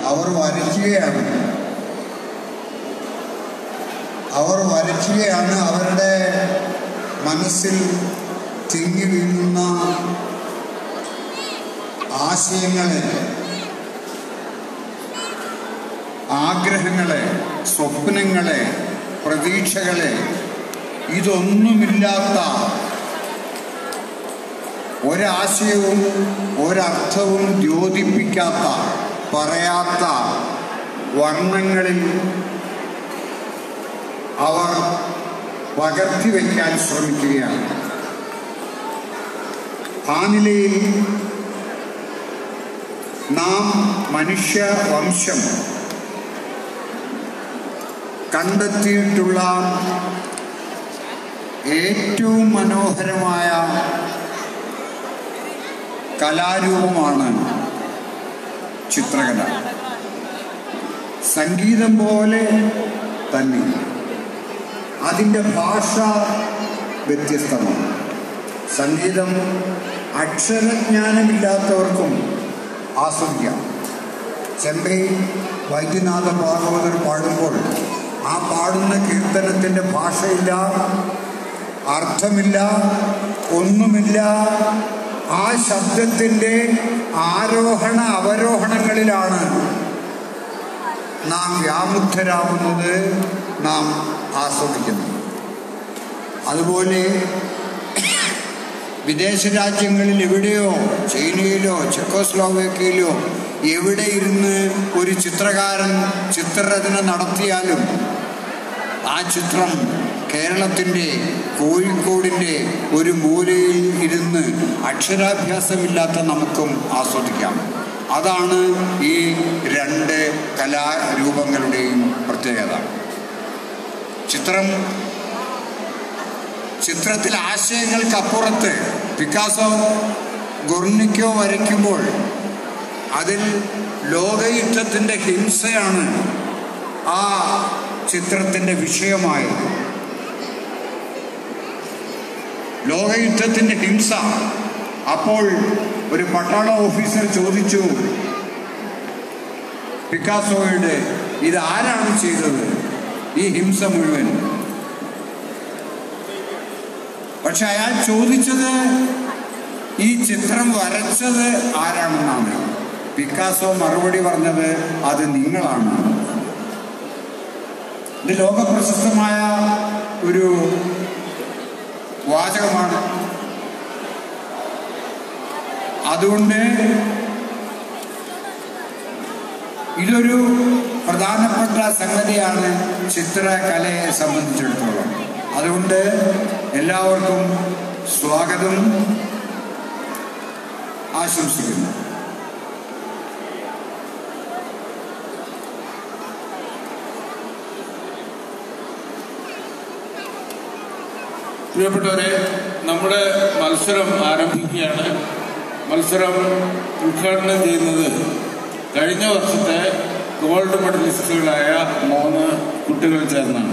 അവർ വരയ്ക്കുകയാണ് അവർ വരയ്ക്കുകയാണ് അവരുടെ മനസ്സിൽ തിങ്ങി വീഴുന്ന ആശയങ്ങളെ ആഗ്രഹങ്ങളെ സ്വപ്നങ്ങളെ പ്രതീക്ഷകളെ ഇതൊന്നുമില്ലാത്ത ഒരാശയവും ഒരർത്ഥവും ദ്യോതിപ്പിക്കാത്ത പറയാത്ത വർണ്ണങ്ങളിൽ അവർ പകർത്തി വയ്ക്കാൻ ശ്രമിക്കുകയാണ് ആ നിലയിൽ നാം മനുഷ്യ വംശം കണ്ടെത്തിയിട്ടുള്ള ഏറ്റവും മനോഹരമായ കലാരൂപമാണ് ചിത്രകല സംഗീതം പോലെ തന്നെ അതിൻ്റെ ഭാഷ വ്യത്യസ്തമാണ് സംഗീതം അക്ഷരജ്ഞാനമില്ലാത്തവർക്കും ആസ്വദിക്കാം ചെമ്പൈ വൈദ്യനാഥ ഭാഗവതർ പാടുമ്പോൾ ആ പാടുന്ന കീർത്തനത്തിൻ്റെ ഭാഷയില്ല അർത്ഥമില്ല ഒന്നുമില്ല ആ ശബ്ദത്തിൻ്റെ ആരോഹണ അവരോഹണങ്ങളിലാണ് നാം വ്യാമുദ്ധരാകുന്നത് നാം ആസ്വദിക്കുന്നത് അതുപോലെ വിദേശ രാജ്യങ്ങളിൽ എവിടെയോ ചൈനയിലോ ചെക്കോസ്ലോവേക്കിയയിലോ എവിടെ ഇരുന്ന് ഒരു ചിത്രകാരൻ ചിത്രരചന നടത്തിയാലും ആ ചിത്രം കേരളത്തിൻ്റെ കോഴിക്കോടിൻ്റെ ഒരു മൂലയിൽ ഇരുന്ന് അക്ഷരാഭ്യാസമില്ലാത്ത നമുക്കും ആസ്വദിക്കാം അതാണ് ഈ രണ്ട് കലാരൂപങ്ങളുടെയും പ്രത്യേകത ചിത്രം ചിത്രത്തിൽ ആശയങ്ങൾക്കപ്പുറത്ത് പിക്കാസോ ഗുർണിക്കോ വരയ്ക്കുമ്പോൾ അതിൽ ലോകയുദ്ധത്തിൻ്റെ ഹിംസയാണ് ആ ചിത്രത്തിൻ്റെ വിഷയമായത് ലോകയുദ്ധത്തിൻ്റെ ഹിംസ അപ്പോൾ ഒരു പട്ടാള ഓഫീസർ ചോദിച്ചു പിക്കാസോയുടെ ഇത് ആരാണ് ചെയ്തത് ഈ ഹിംസ മുഴുവൻ പക്ഷെ അയാൾ ചോദിച്ചത് ഈ ചിത്രം വരച്ചത് ആരാണെന്നാണ് പിക്കാസോ മറുപടി പറഞ്ഞത് അത് നിങ്ങളാണ് ഇത് ലോകപ്രശസ്തമായ ഒരു വാചകമാണ് അതുകൊണ്ട് ഇതൊരു പ്രധാനപ്പെട്ട സംഗതിയാണ് ചിത്രകലയെ സംബന്ധിച്ചിടത്തോളം അതുകൊണ്ട് എല്ലാവർക്കും സ്വാഗതം ആശംസിക്കുന്നു പ്രിയപ്പെട്ടവരെ നമ്മുടെ മത്സരം ആരംഭിക്കുകയാണ് മത്സരം ഉദ്ഘാടനം ചെയ്യുന്നത് കഴിഞ്ഞ വർഷത്തെ ഗോൾഡ് മെഡലിസ്റ്റുകളായ മൂന്ന് കുട്ടികൾ ചേർന്നാണ്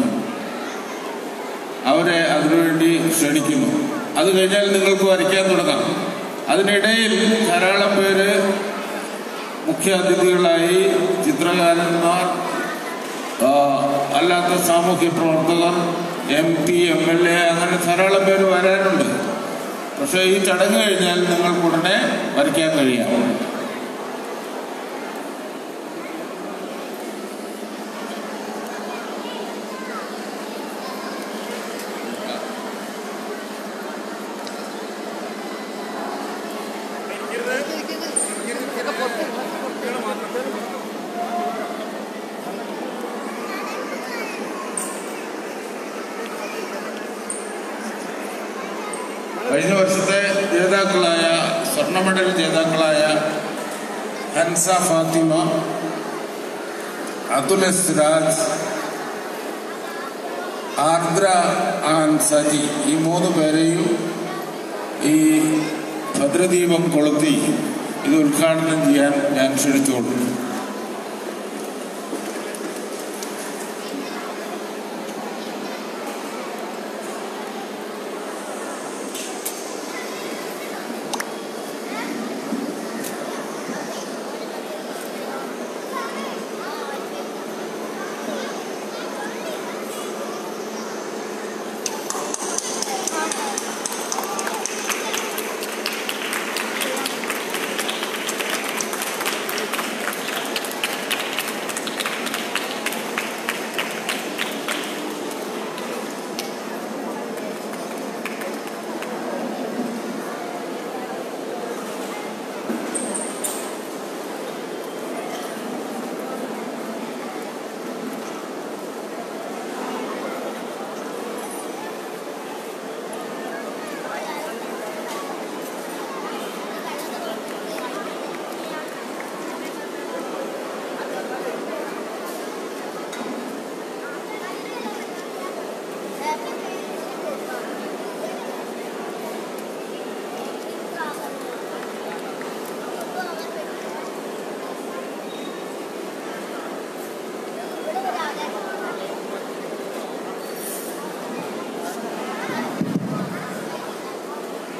അവരെ അതിനുവേണ്ടി ക്ഷണിക്കുന്നു അത് കഴിഞ്ഞാൽ നിങ്ങൾക്ക് വരയ്ക്കാൻ തുടങ്ങാം അതിനിടയിൽ ധാരാളം പേര് മുഖ്യാതിഥികളായി ചിത്രകാരന്മാർ ആ, അല്ലാത്ത സാമൂഹ്യ പ്രവർത്തകർ M P M L A അങ്ങനെ ധാരാളം പേര് വരാനുണ്ട് പക്ഷേ ഈ ചടങ്ങ് കഴിഞ്ഞാൽ നിങ്ങൾക്ക് ഉടനെ വരയ്ക്കാൻ കഴിയാം കഴിഞ്ഞ വർഷത്തെ ജേതാക്കളായ സ്വർണ്ണ മെഡൽ ജേതാക്കളായ ഹൻസ ഫാത്തിമ അതുൽ സിറാജ് ആർദ്ര ആൻ സജി ഈ മൂന്ന് പേരെയും ഈ ഭദ്രദീപം കൊളുത്തി ഇത് ഉദ്ഘാടനം ചെയ്യാൻ ഞാൻ ക്ഷണിച്ചോളൂ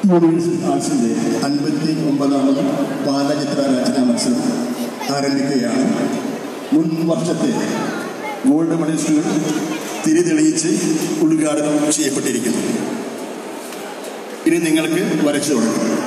മൂവീസ് ആർട്സിൻ്റെ അൻപത്തി ഒമ്പതാമത് ബാലചിത്ര രചനാ മത്സരം ആരംഭിക്കുകയാണ് മുൻ വർഷത്തെ ഗോൾഡ് മെഡലിസ്റ്റുകൾ തിരിതെളിയിച്ച് ഉദ്ഘാടനം ചെയ്യപ്പെട്ടിരിക്കുന്നു ഇനി നിങ്ങൾക്ക് വരച്ചു തുടങ്ങാം